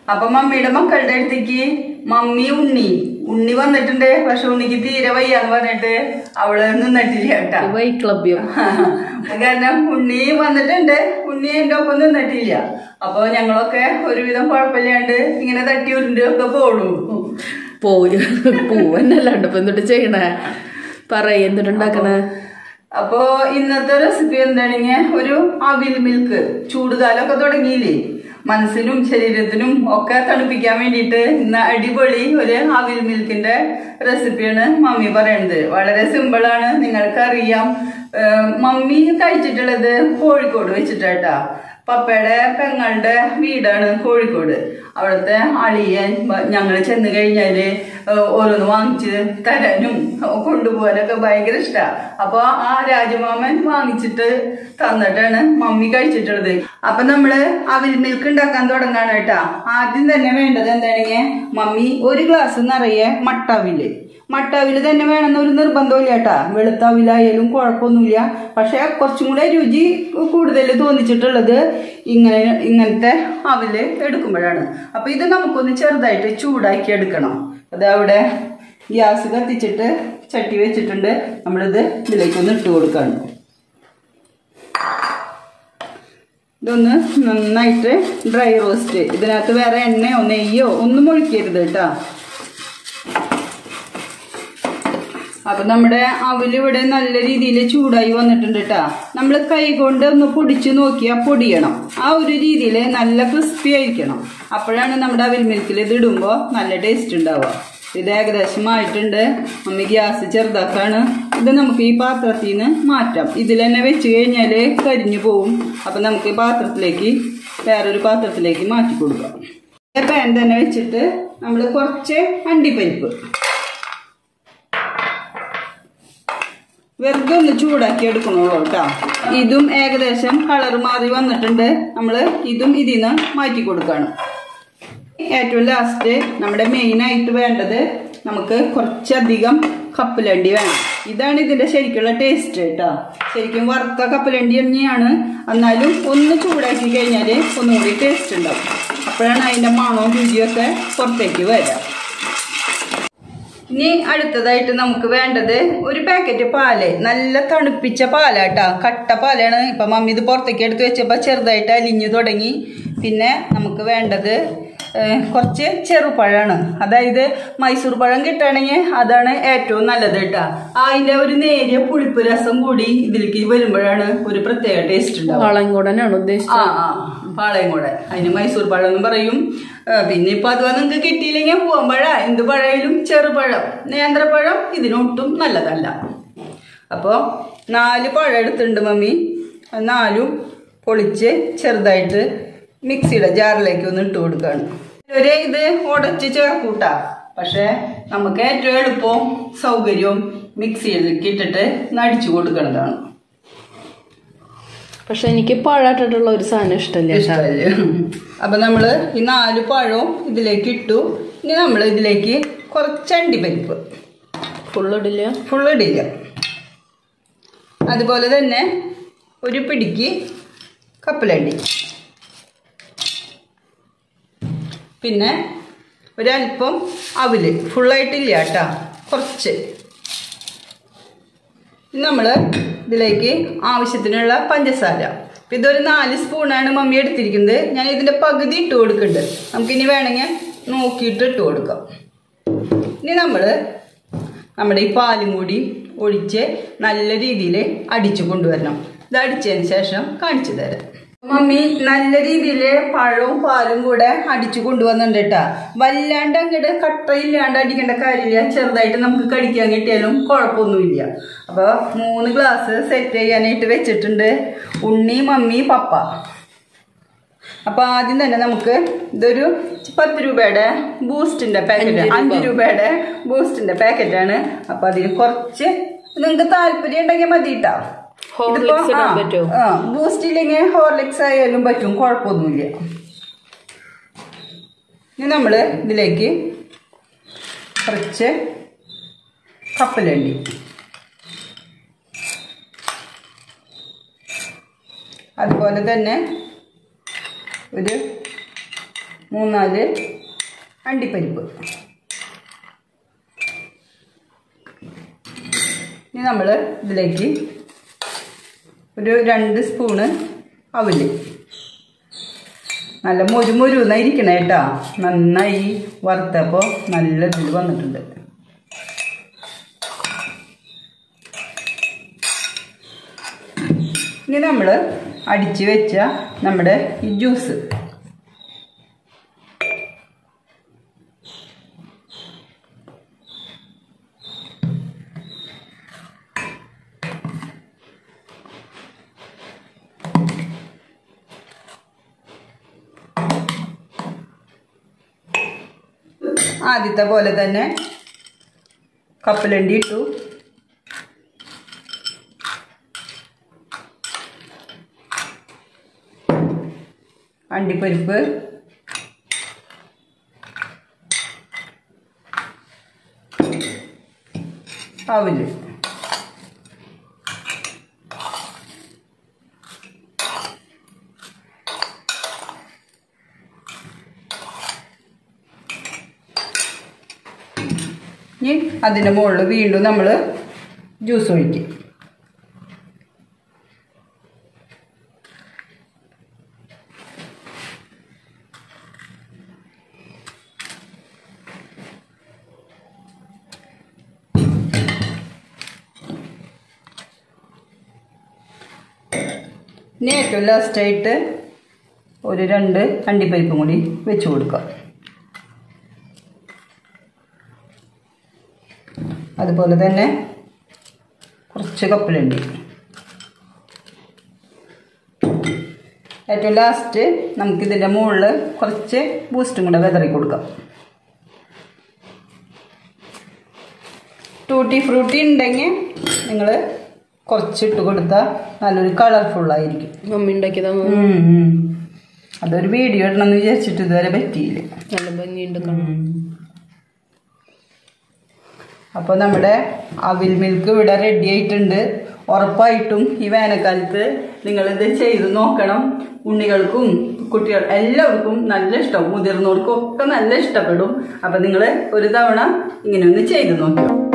അപ്പൊ മമ്മിയുടെ മക്കളുടെ അടുത്തേക്ക് മമ്മി ഉണ്ണി ഉണ്ണി വന്നിട്ടുണ്ട് പക്ഷെ ഉണ്ണിക്ക് തീരെ വയ്യാന്ന് പറഞ്ഞിട്ട് അവള് നിന്നിട്ടില്ല കേട്ടാ വൈക്ലഭ്യം കാരണം ഉണ്ണി വന്നിട്ടുണ്ട് ഉണ്ണി എന്റെ ഒപ്പം നിന്നിട്ടില്ല അപ്പൊ ഞങ്ങളൊക്കെ ഒരുവിധം കുഴപ്പമില്ലാണ്ട് ഇങ്ങനെ തട്ടി ഉരുണ്ട് ഒക്കെ പോളൂ പോയി പൂവന്നല്ലാണ്ട് ഇപ്പൊ എന്തിട്ട് ചെയ്യണേ പറയ എന്തിട്ടുണ്ടാക്കണേ അപ്പോ ഇന്നത്തെ റെസിപ്പി എന്താണെങ്കിൽ ഒരു അവിൽ മിൽക്ക് ചൂടുകാലമൊക്കെ തുടങ്ങിയില്ലേ മനസ്സിനും ശരീരത്തിനും ഒക്കെ തണുപ്പിക്കാൻ വേണ്ടിയിട്ട് ഇന്ന് അടിപൊളി ഒരു അവിൽ മിൽക്കിന്റെ റെസിപ്പിയാണ് മമ്മി പറയുന്നത് വളരെ സിമ്പിളാണ് നിങ്ങൾക്കറിയാം ഏഹ് മമ്മി കഴിച്ചിട്ടുള്ളത് കോഴിക്കോട് വെച്ചിട്ടാട്ടാ പപ്പയുടെ പെങ്ങളുടെ വീടാണ് കോഴിക്കോട് അവിടുത്തെ അളിയൻ ഞങ്ങൾ ചെന്ന് കഴിഞ്ഞാല് ഏഹ് ഓരോന്ന് വാങ്ങിച്ച് തരാനും കൊണ്ടുപോകാനൊക്കെ ഭയങ്കര ഇഷ്ടാ അപ്പൊ ആ രാജമാമൻ വാങ്ങിച്ചിട്ട് തന്നിട്ടാണ് മമ്മി കഴിച്ചിട്ടുള്ളത് അപ്പൊ നമ്മള് അവിൽ മിൽക്ക് ഉണ്ടാക്കാൻ തുടങ്ങാണ് കേട്ടാ ആദ്യം തന്നെ വേണ്ടത് എന്താണെങ്കിൽ മമ്മി ഒരു ഗ്ലാസ് നിറയെ മട്ടവില് മട്ടവില് തന്നെ വേണമെന്ന് ഒരു നിർബന്ധമില്ല കേട്ടാ വെളുത്തവിലായാലും കുഴപ്പമൊന്നുമില്ല പക്ഷെ കുറച്ചും കൂടെ രുചി കൂടുതൽ തോന്നിച്ചിട്ടുള്ളത് ഇങ്ങനെ ഇങ്ങനത്തെ അവില് എടുക്കുമ്പോഴാണ് അപ്പൊ ഇത് നമുക്കൊന്ന് ചെറുതായിട്ട് ചൂടാക്കി എടുക്കണം അത് അവിടെ ഗ്യാസ് കത്തിച്ചിട്ട് ചട്ടി വെച്ചിട്ടുണ്ട് നമ്മളിത് ഇതിലേക്കൊന്ന് ഇട്ട് കൊടുക്കണം ഇതൊന്ന് നന്നായിട്ട് ഡ്രൈ റോസ്റ്റ് ഇതിനകത്ത് വേറെ എണ്ണയോ നെയ്യോ ഒന്നും ഒഴിക്കരുത് കേട്ടോ അപ്പൊ നമ്മുടെ അവല് ഇവിടെ നല്ല രീതിയിൽ ചൂടായി വന്നിട്ടുണ്ട് കേട്ടാ നമ്മൾ കൈ കൊണ്ട് ഒന്ന് പൊടിച്ചു നോക്കിയാൽ പൊടിയണം ആ ഒരു രീതിയിൽ നല്ല ക്രിസ്പി ആയിരിക്കണം അപ്പോഴാണ് നമ്മുടെ അവിൽ മിൽക്കിൽ ഇത് ഇടുമ്പോൾ നല്ല ടേസ്റ്റ് ഉണ്ടാവുക ഇത് ഏകദേശം ആയിട്ടുണ്ട് മമ്മി ഗ്യാസ് ചെറുതാക്കാണ് ഇത് നമുക്ക് ഈ പാത്രത്തിൽ നിന്ന് മാറ്റാം ഇതിൽ തന്നെ വെച്ച് കഴിഞ്ഞാൽ കരിഞ്ഞു പോവും അപ്പം നമുക്ക് ഈ പാത്രത്തിലേക്ക് വേറൊരു പാത്രത്തിലേക്ക് മാറ്റി കൊടുക്കാം പാൻ തന്നെ വെച്ചിട്ട് നമ്മൾ കുറച്ച് അണ്ടിപ്പരിപ്പ് വെറുതെ ഒന്ന് ചൂടാക്കി എടുക്കണുള്ളൂ കേട്ടോ ഇതും ഏകദേശം കളർ മാറി വന്നിട്ടുണ്ട് നമ്മൾ ഇതും ഇതിൽ നിന്ന് മാറ്റി കൊടുക്കണം ഏറ്റവും ലാസ്റ്റ് നമ്മുടെ മെയിൻ ആയിട്ട് വേണ്ടത് നമുക്ക് കുറച്ചധികം കപ്പലണ്ടി വേണം ഇതാണ് ഇതിന്റെ ശരിക്കുള്ള ടേസ്റ്റ് കേട്ടോ ശരിക്കും വറുത്ത കപ്പലണ്ടി തന്നെയാണ് എന്നാലും ഒന്ന് ചൂടാക്കി കഴിഞ്ഞാൽ ഒന്നുകൂടി ടേസ്റ്റ് ഉണ്ടാവും അപ്പോഴാണ് അതിന്റെ മണവും രുചിയൊക്കെ പുറത്തേക്ക് വരാം ഇനി അടുത്തതായിട്ട് നമുക്ക് വേണ്ടത് ഒരു പാക്കറ്റ് പാല് നല്ല തണുപ്പിച്ച പാലാട്ടാ കട്ട പാലാണ് ഇപ്പൊ മമ്മി ഇത് പുറത്തേക്ക് എടുത്ത് വെച്ചപ്പോൾ ചെറുതായിട്ട് അലിഞ്ഞു തുടങ്ങി പിന്നെ നമുക്ക് വേണ്ടത് ഏഹ്, കുറച്ച് ചെറുപഴമാണ് അതായത് മൈസൂർ പഴം കിട്ടുകയാണെങ്കിൽ അതാണ് ഏറ്റവും നല്ലത് കേട്ടാ അതിന്റെ ഒരു നേരിയ പുളിപ്പ് രസം കൂടി ഇതിലേക്ക് വരുമ്പോഴാണ് ഒരു പ്രത്യേക ടേസ്റ്റ് ഉണ്ടാവുക വളങ്കോടനാണ് ഉദ്ദേശിച്ചത് ആ ആ പാളയം കൂടെ അതിന് മൈസൂർ പഴം എന്ന് പറയും ആ, പിന്നെ ഇപ്പൊ അഥവാ നിങ്ങൾക്ക് കിട്ടിയില്ലെങ്കിൽ പൂവമ്പഴ എന്ത് പഴയിലും ചെറുപഴം നേന്ത്രപ്പഴം ഇതിനൊട്ടും നല്ലതല്ല അപ്പോൾ നാല് പഴം എടുത്തിട്ടുണ്ട് മമ്മി അത് നാലും പൊളിച്ച് ചെറുതായിട്ട് മിക്സിയുടെ ജാറിലേക്ക് ഒന്ന് ഇട്ട് കൊടുക്കുകയാണ് ഒരു ഇത് ഉടച്ച് ചേർക്കൂട്ടാ പക്ഷേ നമുക്ക് ഏറ്റവും എളുപ്പവും സൗകര്യവും മിക്സിയിലേക്ക് ഇട്ടിട്ട് നടിച്ചു കൊടുക്കേണ്ടതാണ് പക്ഷെ എനിക്ക് പഴാട്ടിട്ടുള്ള ഒരു സാധനം ഇഷ്ടമല്ല കേട്ടോ. ഇഷ്ടമല്ലേ അപ്പൊ നമ്മള് ഈ നാല് പഴവും ഇതിലേക്ക് ഇട്ടു ഇനി നമ്മൾ ഇതിലേക്ക് കുറച്ച് അണ്ടിപ്പരിപ്പ് ഫുള്ള് ഇടില്ല ഫുള്ള് ഇടില്ല അതുപോലെ തന്നെ ഒരു പിടിക്ക് കപ്പലണ്ടി പിന്നെ ഒരല്പം അവില് ഫുള്ളായിട്ടില്ല കേട്ടാ കുറച്ച് നമ്മൾ ഇതിലേക്ക് ആവശ്യത്തിനുള്ള പഞ്ചസാര ഇപ്പം ഇതൊരു നാല് സ്പൂണാണ് മമ്മി എടുത്തിരിക്കുന്നത് ഞാൻ ഇതിൻ്റെ പകുതി ഇട്ട് കൊടുക്കുന്നുണ്ട് നമുക്കിനി വേണമെങ്കിൽ നോക്കിയിട്ട് ഇട്ട് കൊടുക്കാം ഇനി നമ്മൾ നമ്മുടെ ഈ പാലും കൂടി ഒഴിച്ച് നല്ല രീതിയിൽ അടിച്ചു കൊണ്ടുവരണം ഇത് അടിച്ചതിന് ശേഷം കാണിച്ചു തരാം മമ്മി നല്ല രീതിയിൽ പഴവും പാലും കൂടെ അടിച്ചു കൊണ്ടുവന്നിട്ടുണ്ട് കേട്ടാ വല്ലാണ്ട് അങ്ങോട്ട് കട്ടയില്ലാണ്ട് അടിക്കേണ്ട കാര്യമില്ല ചെറുതായിട്ട് നമുക്ക് കടിക്കാൻ കിട്ടിയാലും കുഴപ്പമൊന്നുമില്ല അപ്പൊ മൂന്ന് ഗ്ലാസ് സെറ്റ് ചെയ്യാനായിട്ട് വെച്ചിട്ടുണ്ട് ഉണ്ണി മമ്മി പപ്പ അപ്പൊ ആദ്യം തന്നെ നമുക്ക് ഇതൊരു പത്ത് രൂപയുടെ ബൂസ്റ്റിന്റെ പാക്കറ്റ് അഞ്ച് രൂപയുടെ ബൂസ്റ്റിന്റെ പാക്കറ്റാണ് അപ്പൊ അതിന് കുറച്ച് നിങ്ങൾക്ക് താല്പര്യം ഉണ്ടെങ്കിൽ മതി കേട്ടോ ഹോർലിക്സ് ഇടാൻ പറ്റുമോ? ബൂസ്റ്റ് ഇല്ലെങ്കിൽ ഹോർലിക്സ് ആയാലും പറ്റും കുഴപ്പമൊന്നുമില്ല ഇനി നമ്മള് ഇതിലേക്ക് കുറച്ച് കപ്പലണ്ടി അതുപോലെ തന്നെ ഒരു മൂന്നാല് അണ്ടിപ്പരിപ്പ് ഇനി നമ്മൾ ഇതിലേക്ക് ഒരു രണ്ട് സ്പൂണ് അവല് നല്ല മൊരു മൊരുന്നായിരിക്കണേ കേട്ടോ നന്നായി വറുത്തപ്പോൾ നല്ല ഇതിൽ വന്നിട്ടുണ്ട് ഇനി നമ്മൾ അടിച്ച് വെച്ച നമ്മുടെ ഈ ജ്യൂസ് ആദ്യത്തെ പോലെ തന്നെ കപ്പലണ്ടി ഇട്ടു അണ്ടിപ്പരിപ്പ് അവല് ഇനി അതിൻ്റെ മുകളിൽ വീണ്ടും നമ്മൾ ജ്യൂസ് ഒഴിക്കും ഇനി ഏറ്റവും ലാസ്റ്റായിട്ട് ഒരു രണ്ട് അണ്ടിപ്പരിപ്പും കൂടി വെച്ച് കൊടുക്കാം അതുപോലെ തന്നെ കുറച്ച് കപ്പലുണ്ട് ഏറ്റവും ലാസ്റ്റ് നമുക്കിതിൻ്റെ മുകളിൽ കുറച്ച് ബൂസ്റ്റും കൂടെ വിതറി കൊടുക്കാം ടൂട്ടി ഫ്രൂട്ടി ഉണ്ടെങ്കിൽ നിങ്ങൾ കുറച്ചിട്ട് കൊടുത്താൽ നല്ലൊരു കളർഫുള്ളായിരിക്കും മമ്മി ഉണ്ടാക്കിയതാ ഉം, ഉം. അതൊരു വീഡിയോ ഇടണമെന്ന് വിചാരിച്ചിട്ട് ഇതുവരെ പറ്റിയില്ല നല്ല ഭംഗിയുണ്ട് കാണാൻ അപ്പോൾ നമ്മുടെ അവിൽ മിൽക്ക് ഇവിടെ റെഡി ആയിട്ടുണ്ട് ഉറപ്പായിട്ടും ഈ വേനൽക്കാലത്ത് നിങ്ങളിത് ചെയ്ത് നോക്കണം ഉണ്ണികൾക്കും കുട്ടികൾ എല്ലാവർക്കും നല്ല ഇഷ്ടം മുതിർന്നവർക്കും ഒക്കെ നല്ല ഇഷ്ടപ്പെടും അപ്പം നിങ്ങൾ ഒരു തവണ ഇങ്ങനെ ഒന്ന് ചെയ്ത് നോക്കണം